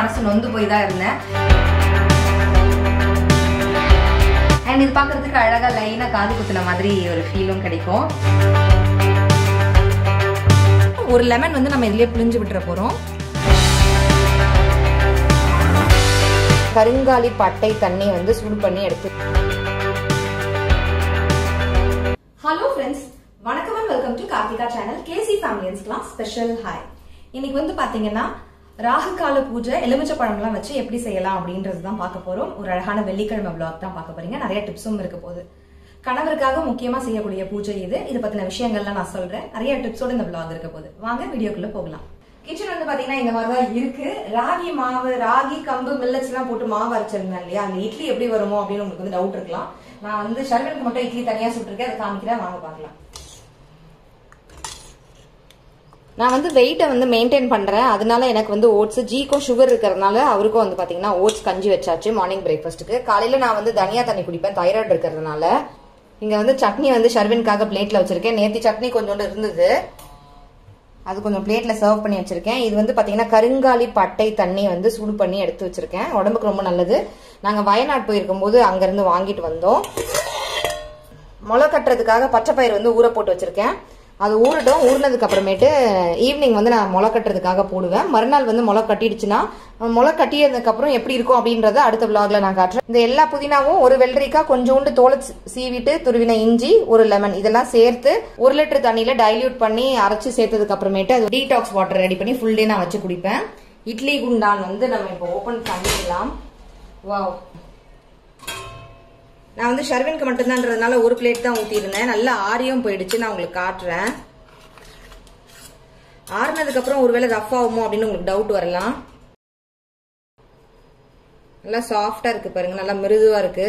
மனசு நொந்து போய் தான் இருந்தேன் அண்ட் இது பார்க்கறதுக்கு அழகா லைனா காது குத்துன மாதிரி ஒரு ஃபீலும் கிடைக்கும் ஒரு லெமன் வந்து நம்ம இதுலயே புளிஞ்சு விட்டுற போறோம் கருங்காலி பட்டை தண்ணி வந்து சூடு பண்ணி எடுத்து ஹலோ ஃப்ரெண்ட்ஸ் வணக்கம் and welcome to Karthika channel KC ஃபேமிலியன்ஸ்க்குலாம் ஸ்பெஷல் ஹாய் இன்னைக்கு வந்து பாத்தீங்கன்னா ராகு கால பூஜை எலுமிச்சை பழம்லாம் வச்சு எப்படி செய்யலாம் அப்படின்றது தான் பார்க்க போறோம் ஒரு அழகான வெள்ளிக்கிழமை vlog தான் பார்க்க போறீங்க நிறைய டிப்ஸும் இருக்க போகுது கணவருக்காக முக்கியமா செய்யக்கூடிய பூஜை இது இது பத்தின விஷயங்கள்லாம் நான் சொல்றேன் நிறைய டிப்ஸோட இந்த vlog இருக்க போகுது வாங்க வீடியோக்குள்ள போகலாம் கிச்சன் வந்து பாத்தீங்கன்னா இந்த மாதிரி தான் இருக்கு ராகி மாவு ராகி கம்பு மில்லட்ஸ் எல்லாம் போட்டு மாவு அரைச்சிருந்தேன் இல்லையா அந்த இட்லி எப்படி வருமோ அப்படின்னு உங்களுக்கு வந்து டவுட் இருக்கலாம் நான் வந்து ஷர்வனுக்கு மட்டும் இட்லி தனியா சுட்டிருக்கேன் அதை காமிக்கிறேன் வாங்க பார்க்கலாம் நான் வந்து வெயிட்டை வந்து மெயின்டைன் பண்றேன் அதனால எனக்கு வந்து ஓட்ஸ் ஜீக்கும் சுகர் இருக்கிறதுனால அவருக்கும் வந்து பாத்தீங்கன்னா ஓட்ஸ் கஞ்சி வச்சாச்சு மார்னிங் பிரேக்ஃபாஸ்ட்டுக்கு காலையில நான் வந்து தனியா தண்ணி குடிப்பேன் தைராய்டு இருக்கிறதுனால இங்க வந்து சட்னி வந்து ஷர்வின்காக பிளேட்ல வச்சிருக்கேன் நேத்தி சட்னி கொஞ்சோண்டு இருந்தது அது கொஞ்சம் பிளேட்ல சர்வ் பண்ணி வச்சிருக்கேன் இது வந்து பாத்தீங்கன்னா கருங்காலி பட்டை தண்ணி வந்து சூடு பண்ணி எடுத்து வச்சிருக்கேன் உடம்புக்கு ரொம்ப நல்லது நாங்க வயநாடு போயிருக்கும் போது அங்கிருந்து வாங்கிட்டு வந்தோம் முளை கட்டுறதுக்காக பச்சை பயிர் வந்து ஊற போட்டு வச்சிருக்கேன் அது ஊறட்டும் ஊறினதுக்கு அப்புறமேட்டு ஈவினிங் வந்து நான் முளை கட்டுறதுக்காக போடுவேன் மறுநாள் வந்து முளை கட்டிடுச்சுன்னா முளை கட்டியதுக்கு அப்புறம் எப்படி இருக்கும் அப்படின்றத அடுத்த விளாக்ல நான் காட்டுறேன் இந்த எல்லா புதினாவும் ஒரு வெள்ளரிக்காய் கொஞ்சோண்டு தோலை சீவிட்டு துருவின இஞ்சி ஒரு லெமன் இதெல்லாம் சேர்த்து ஒரு லிட்டர் தண்ணியில டைல்யூட் பண்ணி அரைச்சு சேர்த்ததுக்கு அப்புறமேட்டு அது டீடாக்ஸ் வாட்டர் ரெடி பண்ணி ஃபுல் டே நான் வச்சு குடிப்பேன் இட்லி குண்டான் வந்து நம்ம இப்போ ஓபன் பண்ணிடலாம் வாவ் நான் வந்து ஷர்வினுக்கு மட்டும்தான்றதுனால ஒரு பிளேட் தான் ஊற்றிருந்தேன் நல்லா ஆரியும் போயிடுச்சு நான் உங்களுக்கு காட்டுறேன் ஆறுனதுக்கு அப்புறம் ஒருவேளை ரஃப் ஆகுமோ அப்படின்னு உங்களுக்கு டவுட் வரலாம் நல்லா சாஃப்டா இருக்கு பாருங்க நல்லா மிருதுவா இருக்கு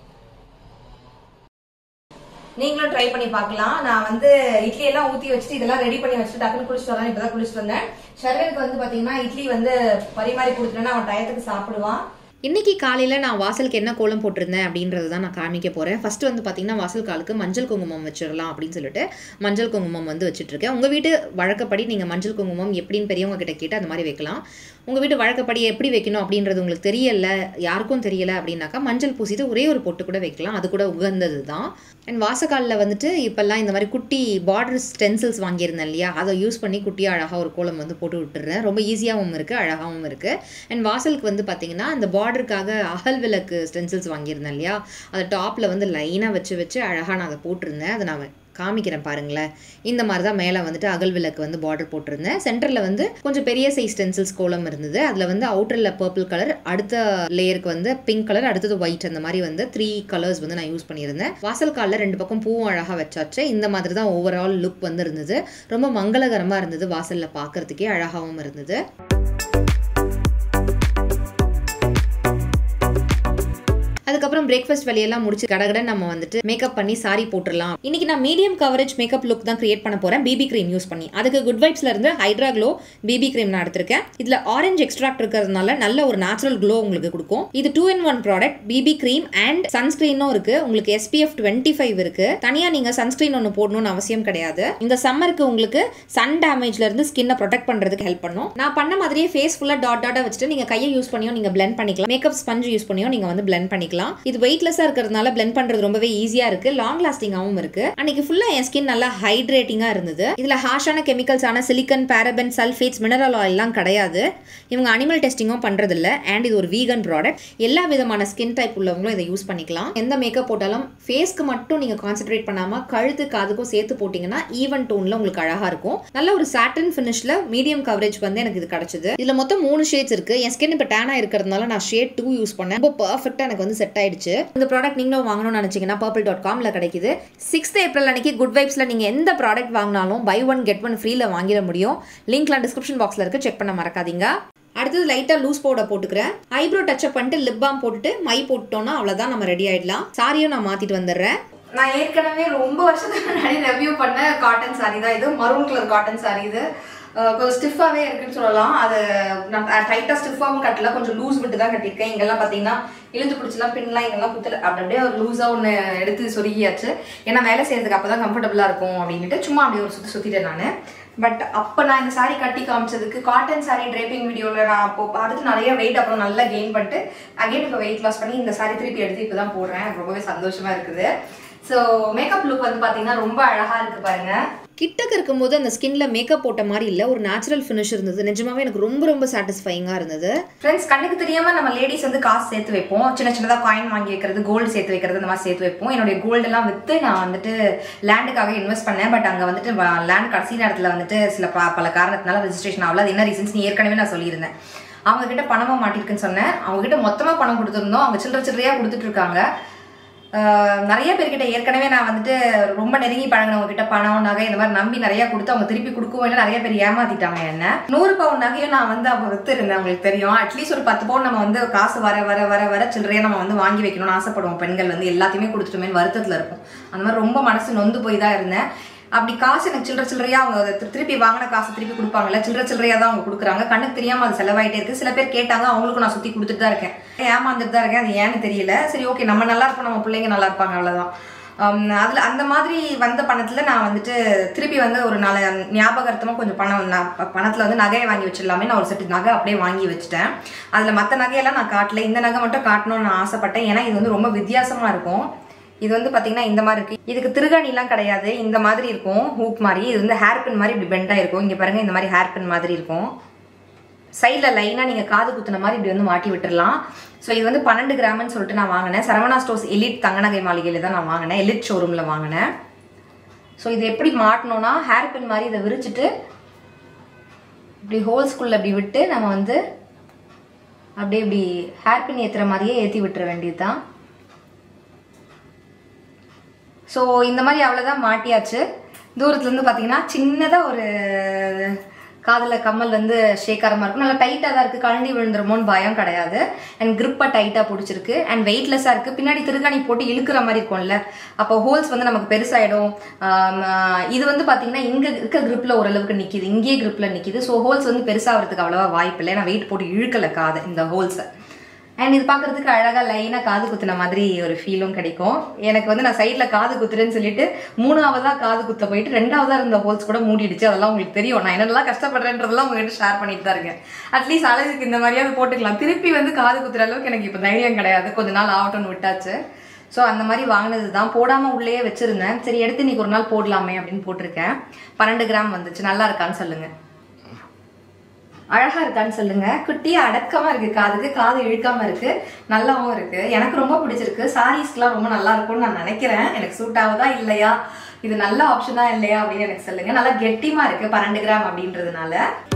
நீங்களும் ட்ரை பண்ணி பார்க்கலாம் நான் வந்து இட்லி எல்லாம் ஊத்தி வச்சுட்டு இதெல்லாம் ரெடி பண்ணி வச்சுட்டு டக்குனு குளிச்சுட்டு வரலாம் இப்பதான் குளிச்சுட்டு வந்தேன் ஷர்வனுக்கு வந்து பாத்தீங்கன்னா இட்லி வந்து பரிமாறி கொடுத்துட்டேன்னா அவன் டயத்துக்கு சாப்பிடுவான் இன்னைக்கு காலையில் நான் வாசலுக்கு என்ன கோலம் போட்டிருந்தேன் அப்படின்றத தான் நான் காமிக்க போகிறேன் ஃபர்ஸ்ட் வந்து பார்த்தீங்கன்னா வாசல் காலுக்கு மஞ்சள் குங்குமம் வச்சிடலாம் அப்படின்னு சொல்லிட்டு மஞ்சள் குங்குமம் வந்து வச்சுட்ருக்கேன் உங்கள் வீட்டு வழக்கப்படி நீங்கள் மஞ்சள் குங்குமம் எப்படின்னு பெரியவங்க கிட்ட கேட்டு அந்த மாதிரி வைக்கலாம் உங்கள் வீட்டு வழக்கப்படி எப்படி வைக்கணும் அப்படின்றது உங்களுக்கு தெரியல யாருக்கும் தெரியல அப்படின்னாக்கா மஞ்சள் பூசிட்டு ஒரே ஒரு பொட்டு கூட வைக்கலாம் அது கூட உகந்தது தான் அண்ட் வாசக்காலில் வந்துட்டு இப்போல்லாம் இந்த மாதிரி குட்டி பார்டர் ஸ்டென்சில்ஸ் வாங்கியிருந்தேன் இல்லையா அதை யூஸ் பண்ணி குட்டியாக அழகாக ஒரு கோலம் வந்து போட்டு விட்டுறேன் ரொம்ப ஈஸியாகவும் இருக்குது அழகாகவும் இருக்குது அண்ட் வாசலுக்கு வந்து பார்த்தீங்கன்னா அந்த பார்டருக்காக அகல் விளக்கு ஸ்டென்சில்ஸ் வாங்கியிருந்தேன் இல்லையா அதை டாப்பில் வந்து லைனாக வச்சு வச்சு அழகாக நான் அதை போட்டிருந்தேன் அதை நான் காமிக்கிறேன் பாருங்களேன் இந்த மாதிரி தான் மேலே வந்துட்டு அகல் விளக்கு வந்து பார்டர் போட்டிருந்தேன் சென்டரில் வந்து கொஞ்சம் பெரிய சைஸ் ஸ்டென்சில்ஸ் கோலம் இருந்தது அதில் வந்து அவுட்டரில் பர்பிள் கலர் அடுத்த லேயருக்கு வந்து பிங்க் கலர் அடுத்தது ஒயிட் அந்த மாதிரி வந்து த்ரீ கலர்ஸ் வந்து நான் யூஸ் பண்ணியிருந்தேன் வாசல் காலில் ரெண்டு பக்கம் பூவும் அழகாக வச்சாச்சு இந்த மாதிரி தான் ஓவரால் லுக் வந்து இருந்தது ரொம்ப மங்களகரமாக இருந்தது வாசலில் பார்க்கறதுக்கே அழகாகவும் இருந்தது அதுக்கப்புறம் பிரேக்ஃபாஸ்ட் வேலையெல்லாம் முடிச்சு கடகட நம்ம வந்துட்டு மேக்கப் பண்ணி சாரி போட்டுடலாம் இன்னைக்கு நான் மீடியம் கவரேஜ் மேக்கப் லுக் தான் கிரியேட் பண்ண போறேன் பிபி கிரீம் யூஸ் பண்ணி அதுக்கு குட் வைப்ஸ்ல இருந்து ஹைட்ரா க்ளோ பிபி கிரீம் நான் எடுத்திருக்கேன் இதுல ஆரஞ்சு எக்ஸ்ட்ராக்ட் இருக்கிறதுனால நல்ல ஒரு நேச்சுரல் க்ளோ உங்களுக்கு கொடுக்கும் இது two in one product BB cream and சன்ஸ்கிரீனும் இருக்கு உங்களுக்கு எஸ்பிஎஃப் டுவெண்ட்டி ஃபைவ் இருக்கு தனியா நீங்க சன்ஸ்கிரீன் ஒன்று போடணும்னு அவசியம் கிடையாது இந்த சம்மருக்கு உங்களுக்கு சன் டேமேஜ்ல இருந்து ஸ்கின்னை ப்ரொடெக்ட் பண்றதுக்கு ஹெல்ப் பண்ணும் நான் பண்ண மாதிரியே ஃபேஸ் ஃபுல்லா டாட் டாட்டா வச்சுட்டு நீங்க கையை யூஸ் பண்ணியோ நீங்க பிளெண்ட் பண்ணிக்கலாம் மேக்கப் ஸ்பஞ்ச் யூஸ் பண்ணியோ நீங்க வந்து பிளெண்ட் பண்ணிக்கலாம் இது வெயிட்லெஸ்ஸா இருக்கிறதுனால பிளெண்ட் பண்றது ரொம்பவே ஈஸியா இருக்கு லாங் லாஸ்டிங்காவும் இருக்கு அன்னைக்கு ஃபுல்லா என் ஸ்கின் நல்லா ஹைட்ரேட்டிங்கா இருந்தது இதுல ஹாஷான கெமிக்கல்ஸான சிலிக்கன் பேரபன் சல்ஃபேட்ஸ் மினரல் ஆயில்லாம் கிடையாது இவங்க அனிமல் டெஸ்டிங்கும் பண்றது இல்ல அண்ட் இது ஒரு வீகன் ப்ராடக்ட் எல்லா விதமான ஸ்கின் டைப் உள்ளவங்களும் இதை யூஸ் பண்ணிக்கலாம் எந்த மேக்கப் போட்டாலும் ஃபேஸ்க்கு மட்டும் நீங்க கான்சென்ட்ரேட் பண்ணாம கழுத்து காதுக்கும் சேர்த்து போட்டீங்கன்னா ஈவன் டோன்ல உங்களுக்கு அழகா இருக்கும் நல்ல ஒரு சாட்டன் ஃபினிஷ்ல மீடியம் கவரேஜ் வந்து எனக்கு இது கிடைச்சது இதுல மொத்தம் மூணு ஷேட்ஸ் இருக்கு என் ஸ்கின் இப்போ டேனா இருக்கிறதுனால நான் ஷேட் டூ யூஸ் பண்ணேன் ரொம்ப பர்ஃபெக்டா எனக்கு வந்து செட் ஆயிடுச்சு இந்த ப்ராடக்ட் நீங்களும் வாங்கணும்னு நினைச்சீங்கன்னா பர்பிள் டாட் காம்ல கிடைக்குது சிக்ஸ்த் ஏப்ரல் அன்னைக்கு குட் வைப்ஸ்ல நீங்க எந்த ப்ராடக்ட் வாங்கினாலும் பை ஒன் கெட் ஒன் ஃப்ரீல வாங்கிட முடியும் லிங்க்லாம் டிஸ்கிரிப்ஷன் பாக்ஸ்ல இருக்கு செக் பண்ண மறக்காதீங்க அடுத்தது லைட்டாக லூஸ் பவுடர் போட்டுக்கிறேன் ஐப்ரோ டச்சப் பண்ணிட்டு லிப் பாம் போட்டுட்டு மை போட்டுட்டோம்னா அவ்வளோதான் நம்ம ரெடி ஆயிடலாம் சாரியும் நான் மாத்திட்டு வந்துடுறேன் நான் ஏற்கனவே ரொம்ப வருஷத்துக்கு முன்னாடி ரெவ்யூ பண்ண காட்டன் சாரி தான் இது மரூன் கலர் காட்டன் சாரி இது அஹ் கொஞ்சம் ஸ்டிஃபாகவே இருக்குன்னு சொல்லலாம் அது நான் டைட்டாக ஸ்டிஃபாகவும் கட்டல கொஞ்சம் லூஸ் விட்டு தான் கட்டியிருக்கேன் இங்கெல்லாம் பார்த்தீங்கன்னா இழுத்து பிடிச்சலாம் பின்லாம் இங்கெல்லாம் குத்துல அப்படி அப்படியே ஒரு லூஸாக ஒன்று எடுத்து சொருகியாச்சு ஏன்னா வேலை செய்யறதுக்கு அப்போ தான் கம்ஃபர்டபுளாக இருக்கும் அப்படின்ட்டு சும்மா அப்படியே ஒரு சுற்றி சுற்றிட்டேன் நான் பட் அப்போ நான் இந்த saree கட்டி காமிச்சதுக்கு காட்டன் saree draping வீடியோவில் நான் அப்போ பார்த்துட்டு நிறைய வெயிட் அப்புறம் நல்லா கெயின் பண்ணிட்டு அகைன் இப்போ வெயிட் லாஸ் பண்ணி இந்த saree திருப்பி எடுத்து இப்போ தான் போடுறேன் எனக்கு ரொம்பவே சந்தோஷமா இருக்குது ஸோ மேக்கப் லுக் வந்து பார்த்தீங்கன்னா ரொம்ப அழகா இருக்கு பாருங்க கிட்டக்க இருக்கும்போது அந்த ஸ்கின்ல மேக்கப் போட்ட மாதிரி இல்லை ஒரு நேச்சுரல் ஃபினிஷ் இருந்தது நிஜமாவே எனக்கு ரொம்ப ரொம்ப சாட்டிஸ்ஃபைங்காக இருந்தது ஃப்ரெண்ட்ஸ் கண்ணுக்கு தெரியாம நம்ம லேடிஸ் வந்து காசு சேர்த்து வைப்போம் சின்ன சின்னதாக காயின் வாங்கி வைக்கிறது கோல்டு சேர்த்து வைக்கிறது இந்த மாதிரி சேர்த்து வைப்போம் என்னுடைய கோல்டு எல்லாம் வித்து நான் வந்துட்டு லேண்டுக்காக இன்வெஸ்ட் பண்ணேன் பட் அங்க வந்துட்டு லேண்ட் கடைசி நேரத்துல வந்துட்டு சில ப- பல காரணத்தினால ரெஜிஸ்ட்ரேஷன் ஆகல அது என்ன ரீசன்ஸ் நீ ஏற்கனவே நான் சொல்லியிருந்தேன் அவங்க கிட்ட பணமா மாட்டிருக்குன்னு சொன்னேன் அவங்க கிட்ட மொத்தமா பணம் கொடுத்துருந்தோம் அவங்க சில்லற சில்லறையா கொடுத்துட்டு இருக்காங்க ஆஹ் நிறைய பேர்கிட்ட ஏற்கனவே நான் வந்துட்டு ரொம்ப நெருங்கி பழகினவங்க கிட்ட பணம் நகை இந்த மாதிரி நம்பி நிறைய கொடுத்து அவங்க திருப்பி கொடுக்கவும் இல்லை நிறைய பேர் ஏமாத்திட்டாங்க என்ன நூறு பவுன் நகையும் நான் வந்து அப்போ வித்துருந்தேன் உங்களுக்கு தெரியும் அட்லீஸ்ட் ஒரு பத்து பவுன் நம்ம வந்து காசு வர வர வர வர சில்லறையா நம்ம வந்து வாங்கி வைக்கணும்னு ஆசைப்படுவோம் பெண்கள் வந்து எல்லாத்தையுமே கொடுத்துட்டுமே வருத்தத்துல இருக்கும் அந்த மாதிரி ரொம்ப மனசு நொந்து போய் தான் இருந்தேன் அப்படி காசு எனக்கு சில்லற சில்லறையா அவங்க அதை திரு- திருப்பி வாங்கின காசு திருப்பி கொடுப்பாங்கல்ல சில்லற சில்லறையா தான் அவங்க கொடுக்குறாங்க கண்ணுக்கு தெரியாம அது செலவாயிட்டே இருக்கு சில பேர் கேட்டாங்க அவங்களுக்கும் நான் சுத்தி கொடுத்துட்டு தான் இருக்கேன் ஏமாந்துட்டு தான் இருக்கேன் அது ஏன்னு தெரியல சரி ஓகே நம்ம நல்லா இருப்போம் நம்ம பிள்ளைங்க நல்லா இருப்பாங்க அவ்வளவுதான் ஆம், அதுல அந்த மாதிரி வந்த பணத்துல நான் வந்துட்டு திருப்பி வந்து ஒரு நாலு ஞாபகார்த்தமா கொஞ்சம் பணம் நான் ப- பணத்துல வந்து நகையை வாங்கி வச்சிடலாமே நான் ஒரு செட்டு நகை அப்படியே வாங்கி வச்சுட்டேன் அதுல மத்த நகையெல்லாம் நான் காட்டல இந்த நகை மட்டும் காட்டணும்னு நான் ஆசைப்பட்டேன் ஏன்னா இது வந்து ரொம்ப வித்தியாசமா இருக்கும் இது வந்து பாத்தீங்கன்னா இந்த மாதிரி இருக்கு இதுக்கு திருகாணிலாம் கிடையாது இந்த மாதிரி இருக்கும் ஹூக் மாதிரி இது வந்து ஹேர் பின் மாதிரி இப்படி பெண்டா இருக்கும் இங்க பாருங்க இந்த மாதிரி ஹேர் பின் மாதிரி இருக்கும் சைடில் லைனாக நீங்கள் காது குத்துன மாதிரி இப்படி வந்து மாட்டி விட்டுறலாம் ஸோ இது வந்து பன்னெண்டு கிராம்னு சொல்லிட்டு நான் வாங்கினேன் சரவணா ஸ்டோர்ஸ் எலிட் தங்கநகை மாளிகையில் தான் நான் வாங்கினேன் எலிட் ஷோரூமில் வாங்கினேன் ஸோ இது எப்படி மாட்டணும்னா ஹேர் பின் மாதிரி இதை விரிச்சிட்டு இப்படி ஹோல்ஸ்குள்ளே இப்படி விட்டு நம்ம வந்து அப்படியே இப்படி ஹேர் பின் ஏற்றுற மாதிரியே ஏற்றி விட்டுற வேண்டியது தான் ஸோ இந்த மாதிரி அவ்வளோதான் மாட்டியாச்சு தூரத்துலேருந்து பார்த்தீங்கன்னா சின்னதாக ஒரு காதில் கம்மல் வந்து ஷேக்காரமாக இருக்கும் நல்லா டைட்டாக தான் இருக்குது கழண்டி விழுந்துருமோன்னு பயம் கிடையாது அண்ட் grip-அ டைட்டாக பிடிச்சிருக்கு அண்ட் வெயிட்லெஸ்ஸாக இருக்குது பின்னாடி திருகாணி போட்டு இழுக்கிற மாதிரி இருக்கும்ல அப்போ ஹோல்ஸ் வந்து நமக்கு பெருசாயிடும் ஆம், ஆஹ் இது வந்து பார்த்தீங்கன்னா இங்கே இருக்க gripல ஓரளவுக்கு நிற்கிது இங்கேயே gripல நிற்கிது ஸோ ஹோல்ஸ் வந்து பெருசாகிறதுக்கு அவ்வளோவா வாய்ப்பு இல்லை நான் வெயிட் போட்டு இழுக்கலை காதை இந்த ஹோல்ஸை அண்ட் இது பார்க்கறதுக்கு அழகா லைனா காது குத்துன மாதிரி ஒரு ஃபீலும் கிடைக்கும் எனக்கு வந்து நான் சைட்ல காது குத்துறேன்னு சொல்லிட்டு மூணாவதா காது குத்த போயிட்டு ரெண்டாவதா இருந்த ஹோல்ஸ் கூட மூடிடுச்சு அதெல்லாம் உங்களுக்கு தெரியும் நான் என்னெல்லாம் கஷ்டப்படுறேன்றதெல்லாம் உங்ககிட்ட ஷேர் பண்ணிட்டு தான் இருக்கேன் அட்லீஸ்ட் அழகுக்கு இந்த மாதிரியாவது போட்டுக்கலாம் திருப்பி வந்து காது குத்துற அளவுக்கு எனக்கு இப்போ தைரியம் கிடையாது கொஞ்ச நாள் ஆகட்டும்னு விட்டாச்சு ஸோ அந்த மாதிரி வாங்கினது தான் போடாம உள்ளேயே வச்சிருந்தேன் சரி எடுத்து இன்னைக்கு ஒரு நாள் போடலாமே அப்படின்னு போட்டிருக்கேன் பன்னெண்டு கிராம் வந்துச்சு நல்லா இருக்கான்னு சொல்லுங்க அழகா இருக்கான்னு சொல்லுங்க குட்டியா அடக்கமா இருக்கு காதுக்கு காது இழுக்காம இருக்கு நல்லாவும் இருக்கு எனக்கு ரொம்ப பிடிச்சிருக்கு சாரீஸ்க்குலாம் ரொம்ப நல்லா இருக்கும்னு நான் நினைக்கிறேன் எனக்கு சூட் ஆகுதா இல்லையா இது நல்ல ஆப்ஷனா இல்லையா அப்படின்னு எனக்கு சொல்லுங்க நல்லா கெட்டிமா இருக்கு பன்னெண்டு கிராம் அப்படின்றதுனால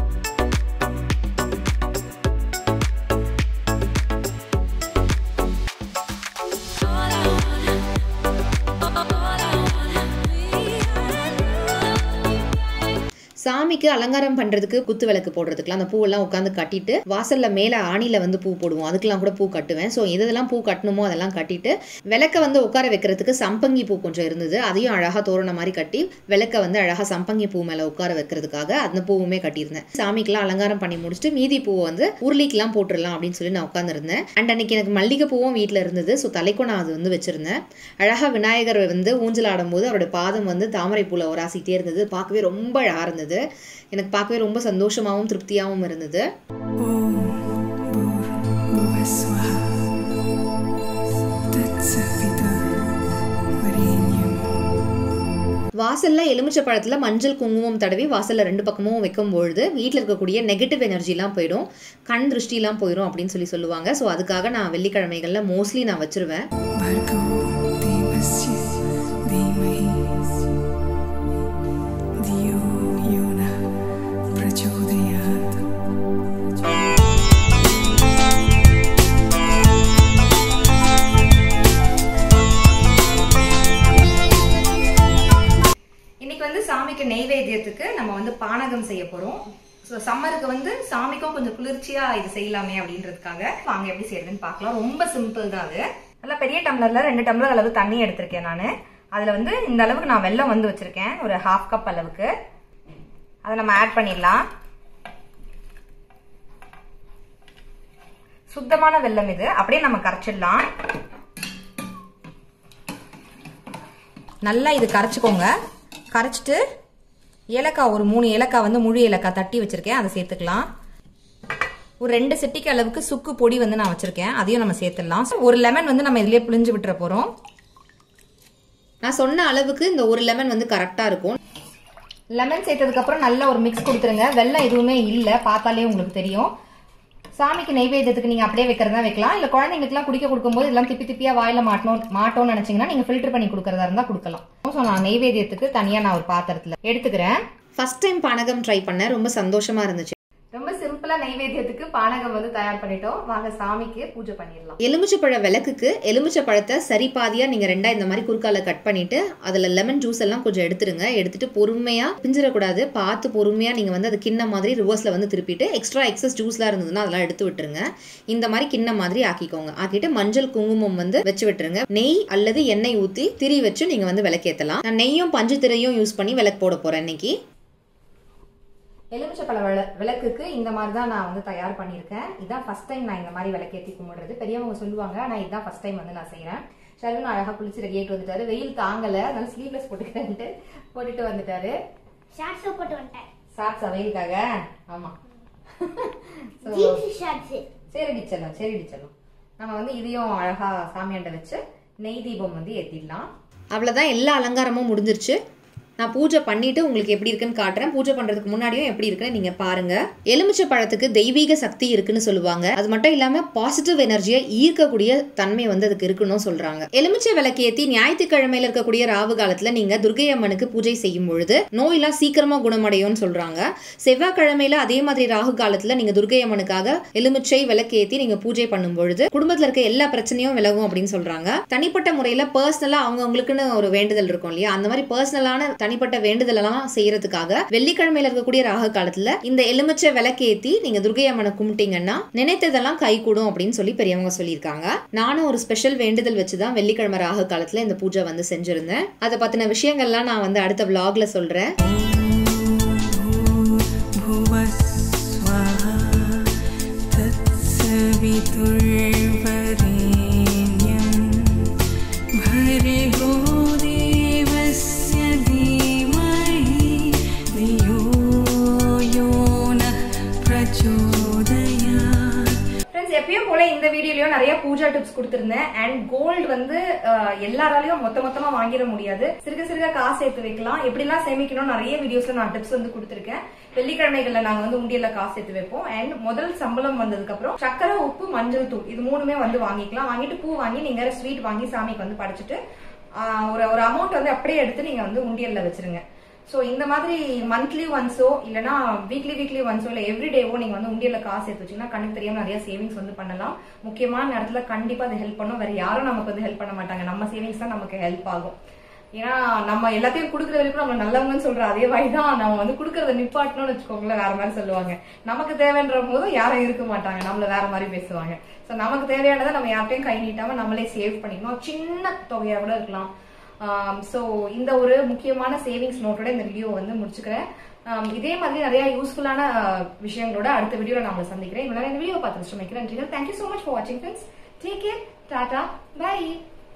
சாமிக்கு அலங்காரம் பண்றதுக்கு குத்து விளக்கு போடுறதுக்குலாம் அந்த பூவெல்லாம் உட்காந்து கட்டிட்டு வாசல்ல மேல ஆணில வந்து பூ போடுவோம் அதுக்கெல்லாம் கூட பூ கட்டுவேன் ஸோ இதெல்லாம் பூ கட்டணுமோ அதெல்லாம் கட்டிட்டு விளக்க வந்து உட்கார வைக்கிறதுக்கு சம்பங்கி பூ கொஞ்சம் இருந்தது அதையும் அழகா தோரண மாதிரி கட்டி விளக்க வந்து அழகா சம்பங்கி பூ மேல உட்கார வைக்கிறதுக்காக அந்த பூவுமே கட்டியிருந்தேன் சாமிக்கெல்லாம் அலங்காரம் பண்ணி முடிச்சுட்டு மீதி பூவை வந்து உருளிக்கெல்லாம் போட்டுடலாம் அப்படின்னு சொல்லி நான் உட்காந்துருந்தேன் அண்ட் அன்னைக்கு எனக்கு மல்லிகை பூவும் வீட்டில் இருந்தது ஸோ தலைக்கும் நான் அது வந்து வச்சிருந்தேன் அழகா விநாயகர் வந்து ஊஞ்சல் ஆடும்போது அவரோட பாதம் வந்து தாமரை பூல உராசிட்டே இருந்தது பார்க்கவே ரொம்ப அழகா இருந்தது எனக்கு பார்க்கவே ரொம்ப சந்தோஷமாகவும் திருப்தியாகவும் இருந்தது ॐ भूर्भुवस्वः तत्सवितुर्वरेण्यम् வாசல்ல எலுமிச்சை பழத்துல மஞ்சள் குங்குமம் தடவி வாசல்ல ரெண்டு பக்கமும் வைக்கும் பொழுது வீட்டில் இருக்கக்கூடிய நெகட்டிவ் எனர்ஜிலாம் போயிடும் கண் திருஷ்டிலாம் போயிடும் அப்படின்னு சொல்லி சொல்லுவாங்க ஸோ அதுக்காக நான் வெள்ளிக்கிழமைகள்ல மோஸ்ட்லி நான் வச்சிருவேன் भर्गो देवस्य धीमहि धियो यो नः प्रचोदयात् இன்னைக்கு வந்து சாமிக்கு நெய்வேத்தியத்துக்கு நம்ம வந்து பானகம் செய்ய போறோம் ஸோ சம்மருக்கு வந்து சாமிக்கும் கொஞ்சம் குளிர்ச்சியா இது செய்யலாமே அப்படின்றதுக்காக வாங்க எப்படி செய்யறதுன்னு பார்க்கலாம் ரொம்ப சிம்பிள் தான் அது நல்லா பெரிய டம்ளர்ல ரெண்டு டம்ளர் அளவு தண்ணி எடுத்திருக்கேன் நான் அதுல வந்து இந்த அளவுக்கு நான் வெல்லம் வந்து வச்சிருக்கேன் ஒரு ஹாஃப் கப் அளவுக்கு அதை நம்ம ஆட் பண்ணிடலாம் சுத்தமான வெல்லம் இது அப்படியே நம்ம கரைச்சிடலாம் நல்லா இது கரைச்சிக்கோங்க கரைச்சிட்டு ஏலக்காய் ஒரு மூணு ஏலக்காய் வந்து முழு ஏலக்காய் தட்டி வச்சிருக்கேன் அதை சேர்த்துக்கலாம் ஒரு ரெண்டு செட்டிக்கு அளவுக்கு சுக்கு பொடி வந்து நான் வச்சிருக்கேன் அதையும் நம்ம சேர்த்துடலாம் ஒரு லெமன் வந்து நம்ம இதுலயே புளிஞ்சு விட்டுற போறோம் நான் சொன்ன அளவுக்கு இந்த ஒரு லெமன் வந்து கரெக்டாக இருக்கும் லெமன் சேர்த்ததுக்கு அப்புறம் நல்ல ஒரு மிக்ஸ் கொடுத்துருங்க வெள்ளம் எதுவுமே இல்லை பார்த்தாலே உங்களுக்கு தெரியும் சாமிக்கு நெய்வேத்தியத்துக்கு நீங்க அப்படியே வைக்கிறதா வைக்கலாம் இல்ல குழந்தைங்களுக்குலாம் குடிக்க கொடுக்கும்போது இதெல்லாம் திப்பி திப்பியா வாயில மாட்டணும் மாட்டோம்னு நினைச்சீங்கன்னா நீங்க ஃபில்டர் பண்ணி கொடுக்கறதா இருந்தா கொடுக்கலாம் ஸோ நான் நெய்வேத்தியத்துக்கு தனியா நான் ஒரு பாத்திரத்துல எடுத்துக்கிறேன் ஃபர்ஸ்ட் டைம் பானகம் ட்ரை பண்ணேன் ரொம்ப சந்தோஷமா இருந்துச்சு ரொம்ப சிம்பிளா நெய்வேத்தியத்துக்கு பானகம் வந்து தயார் பண்ணிட்டோம் வாங்க சாமிக்கு பூஜை பண்ணிடலாம் எலுமிச்சப்பழ விளக்குக்கு எலுமிச்சை பழத்தை சரி பாதியா நீங்க ரெண்டா இந்த மாதிரி குறுக்கால கட் பண்ணிட்டு அதுல லெமன் ஜூஸ் எல்லாம் கொஞ்சம் எடுத்துருங்க எடுத்துட்டு பொறுமையா பிஞ்சிடக்கூடாது பார்த்து பொறுமையா நீங்க வந்து அது கிண்ண மாதிரி ரிவர்ஸ்ல வந்து திருப்பிட்டு எக்ஸ்ட்ரா எக்ஸஸ் ஜூஸ்லாம் இருந்ததுன்னா அதெல்லாம் எடுத்து விட்டுருங்க இந்த மாதிரி கிண்ண மாதிரி ஆக்கிக்கோங்க ஆக்கிட்டு மஞ்சள் குங்குமம் வந்து வச்சு விட்டுருங்க நெய் அல்லது எண்ணெய் ஊத்தி திரி வச்சு நீங்க வந்து விளக்கேத்தலாம் நான் நெய்யும் பஞ்சு திரையும் யூஸ் பண்ணி விளக்கு போட போறேன் இன்னைக்கு எலுமிச்சப்பழ விள விளக்குக்கு இந்த மாதிரி தான் நான் வந்து தயார் பண்ணியிருக்கேன் இதான் ஃபர்ஸ்ட் டைம் நான் இந்த மாதிரி விளக்கேற்றி கும்பிடுறது பெரியவங்க சொல்லுவாங்க ஆனால் இதுதான் ஃபர்ஸ்ட் டைம் வந்து நான் செய்கிறேன் ஷர்வன் அழகாக குளிச்சு ரெடி ஆகிட்டு வந்துட்டாரு வெயில் தாங்கலை அதனால ஸ்லீவ்லெஸ் போட்டுக்கிறேன்ட்டு போட்டுட்டு வந்துட்டாரு ஷார்ட்ஸ் போட்டு வந்துட்டேன் சாக்ஸா வெயிலுக்காக ஆமாம் ஸோ ஜீன்ஸ் ஷார்ட்ஸ் சரி டிச்சலாம் சரி டிச்சலாம் நம்ம வந்து இதையும் அழகா சாமியாண்ட வச்சு நெய் தீபம் வந்து ஏற்றிடலாம் அவ்வளோதான் எல்லா அலங்காரமும் முடிஞ்சிருச்சு நான் பூஜை பண்ணிட்டு உங்களுக்கு எப்படி இருக்குன்னு காட்டுறேன் பூஜை பண்றதுக்கு முன்னாடியும் எப்படி இருக்குன்னு நீங்க பாருங்க எலுமிச்சை பழத்துக்கு தெய்வீக சக்தி இருக்குன்னு சொல்லுவாங்க அது மட்டும் இல்லாம பாசிட்டிவ் எனர்ஜியை ஈர்க்கக்கூடிய தன்மை வந்து அதுக்கு இருக்குன்னு சொல்றாங்க எலுமிச்சை விளக்கேத்தி ஞாயிற்றுக்கிழமையில இருக்கக்கூடிய ராவு காலத்துல நீங்க துர்கை அம்மனுக்கு பூஜை செய்யும் பொழுது நோயெல்லாம் சீக்கிரமா குணமடையும்னு சொல்றாங்க செவ்வாய்க்கிழமையில அதே மாதிரி ராகு காலத்துல நீங்க துர்கை அம்மனுக்காக எலுமிச்சை விளக்கேத்தி நீங்க பூஜை பண்ணும் பொழுது குடும்பத்துல இருக்க எல்லா பிரச்சனையும் விலகும் அப்படின்னு சொல்றாங்க தனிப்பட்ட முறையில பர்சனலா அவங்கவுங்களுக்குன்னு ஒரு வேண்டுதல் இருக்கும் இல்லையா அந்த மாதிரி பர்சனலான தனிப்பட்ட வேண்டுதல் எல்லாம் செய்யறதுக்காக வெள்ளிக்கிழமையில இருக்கக்கூடிய ராகு காலத்துல இந்த எலுமிச்சை விளக்கேத்தி நீங்க துர்கை அம்மனை கும்பிட்டீங்கன்னா நினைத்ததெல்லாம் கைகூடும் அப்படின்னு சொல்லி பெரியவங்க சொல்லியிருக்காங்க நானும் ஒரு ஸ்பெஷல் வேண்டுதல் வச்சுதான் வெள்ளிக்கிழமை ராகு காலத்துல இந்த பூஜை வந்து செஞ்சிருந்தேன் அதை பத்தின விஷயங்கள்லாம் நான் வந்து அடுத்த vlogல சொல்றேன் भुवस्वः तत्सवितुर्वरेण्यं भर्गो देवस्य धीमहि धियो यो नः प्रचोदयात् ஃப்ரெண்ட்ஸ் எப்பயும் போல இந்த வீடியோலயும் நிறைய பூஜா டிப்ஸ் கொடுத்திருந்தேன் அண்ட் கோல்டு வந்து அஹ், எல்லாராலையும் மொத்த மொத்தமா வாங்கிட முடியாது சிறுக சிறுக காசு சேர்த்து வைக்கலாம் எப்படிலாம் சேமிக்கணும் நிறைய வீடியோஸ்ல நான் டிப்ஸ் வந்து கொடுத்திருக்கேன் வெள்ளிக்கிழமைகள்ல நாங்க வந்து உண்டியல்ல காசு சேர்த்து வைப்போம் அண்ட் முதல் சம்பளம் வந்ததுக்கு அப்புறம் சக்கரை உப்பு மஞ்சள் தூள் இது மூணுமே வந்து வாங்கிக்கலாம் வாங்கிட்டு பூ வாங்கி நீங்க ஸ்வீட் வாங்கி சாமிக்கு வந்து படைச்சிட்டு ஆஹ், ஒரு ஒரு அமௌண்ட் வந்து அப்படியே எடுத்து நீங்க வந்து உண்டியல்ல வச்சிருங்க ஸோ இந்த மாதிரி மந்த்லி ஒன்ஸோ இல்லைனா வீக்லி வீக்லி ஒன்ஸோ இல்லை எவ்ரிடேவோ நீங்கள் வந்து உண்டியல்ல காசு எடுத்து வச்சீங்கன்னா கண்ணுக்கு தெரியாம நிறைய சேவிங்ஸ் வந்து பண்ணலாம் முக்கியமான நேரத்தில் கண்டிப்பாக அது ஹெல்ப் பண்ணும் வேற யாரும் நமக்கு வந்து ஹெல்ப் பண்ண மாட்டாங்க நம்ம சேவிங்ஸ் தான் நமக்கு ஹெல்ப் ஆகும் ஏன்னா நம்ம எல்லாத்தையும் கொடுக்குற வரைக்கும் நம்ம நல்லவங்கன்னு சொல்ற அதே வழி தான் நம்ம வந்து கொடுக்கறத நிப்பாட்டணும்னு வச்சுக்கோங்களேன் வேற மாதிரி சொல்லுவாங்க நமக்கு தேவைன்ற போது யாரும் இருக்க மாட்டாங்க நம்மள வேற மாதிரி பேசுவாங்க ஸோ நமக்கு தேவையானதை நம்ம யார்ட்டையும் கை நீட்டாம நம்மளே சேவ் பண்ணிக்கணும் சின்ன தொகையா கூட இருக்கலாம் ஸோ இந்த ஒரு முக்கியமான சேவிங்ஸ் நோட்டோட இந்த வீடியோ வந்து முடிச்சுக்கிறேன் Um, இதே மாதிரி நிறைய யூஸ்ஃபுல்லான விஷயங்களோட அடுத்த வீடியோல நான் உங்களை சந்திக்கிறேன் இவ்வளவு நேரம் இந்த வீடியோ பார்த்து நன்றி தேங்க்யூ ஸோ மச் ஃபார் வாட்சிங் friends take care tata by